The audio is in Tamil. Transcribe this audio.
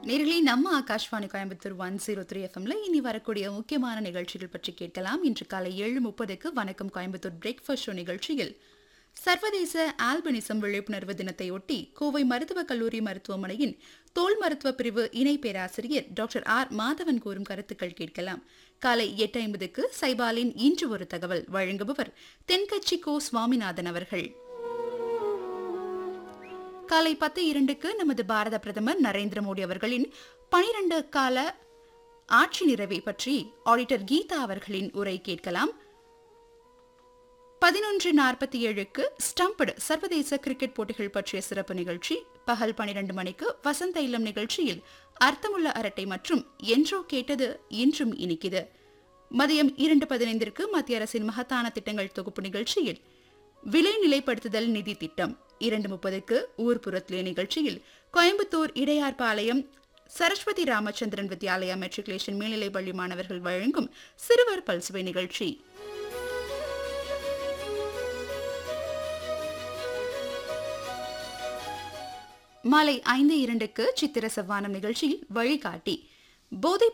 நேர்களே நம்ம Akashvani Coimbatore one zero three எஃப்எம்ல இனி வரக்கூடிய முக்கியமான நிகழ்ச்சிகள் பற்றி கேட்கலாம் இன்று காலை ஏழு முப்பதுக்கு வணக்கம் கோயம்புத்தூர் பிரேக்ஃபாஸ்ட் ஷோ நிகழ்ச்சியில் சர்வதேச ஆல்பினிசம் விழிப்புணர்வு தினத்தையொட்டி கோவை மருத்துவக் கல்லூரி மருத்துவமனையின் தோல் மருத்துவ பிரிவு இணை பேராசிரியர் டாக்டர் ஆர் மாதவன் கூறும் கருத்துக்கள் கேட்கலாம் காலை எட்டு ஐம்பதுக்கு சைபாலின் இன்று ஒரு தகவல் வழங்குபவர் தென்கட்சி கோ சுவாமிநாதன் அவர்கள் காலை பத்து இரண்டுக்கு நமது பாரத பிரதமர் நரேந்திர மோடி அவர்களின் பனிரண்டு கால ஆட்சி நிறைவை பற்றி ஆடிட்டர் கீதா அவர்களின் உரை கேட்கலாம் பதினொன்று நாற்பத்தி ஏழுக்கு ஸ்டம்படு சர்வதேச கிரிக்கெட் போட்டிகள் பற்றிய சிறப்பு நிகழ்ச்சி பகல் பனிரெண்டு மணிக்கு வசந்த இல்லம் நிகழ்ச்சியில் அர்த்தமுள்ள அரட்டை மற்றும் என்றோ கேட்டது இன்றும் இனிக்குது மதியம் இரண்டு பதினைந்திற்கு மத்திய அரசின் மகத்தான திட்டங்கள் தொகுப்பு நிகழ்ச்சியில் விலை நிலைப்படுத்துதல் நிதி திட்டம் இரண்டு முப்பதுக்கு ஊர்புறத்திலே நிகழ்ச்சியில் கோயம்புத்தூர் இடையார்பாளையம் சரஸ்வதி ராமச்சந்திரன் வித்யாலயா மெட்ரிகுலேஷன் மேல்நிலைப் பள்ளி மாணவர்கள் வழங்கும் சிறுவர் பல்சுவை நிகழ்ச்சி மாலை ஐந்து இரண்டுக்கு சித்திர செவ்வானம் நிகழ்ச்சியில் வழிகாட்டி போதை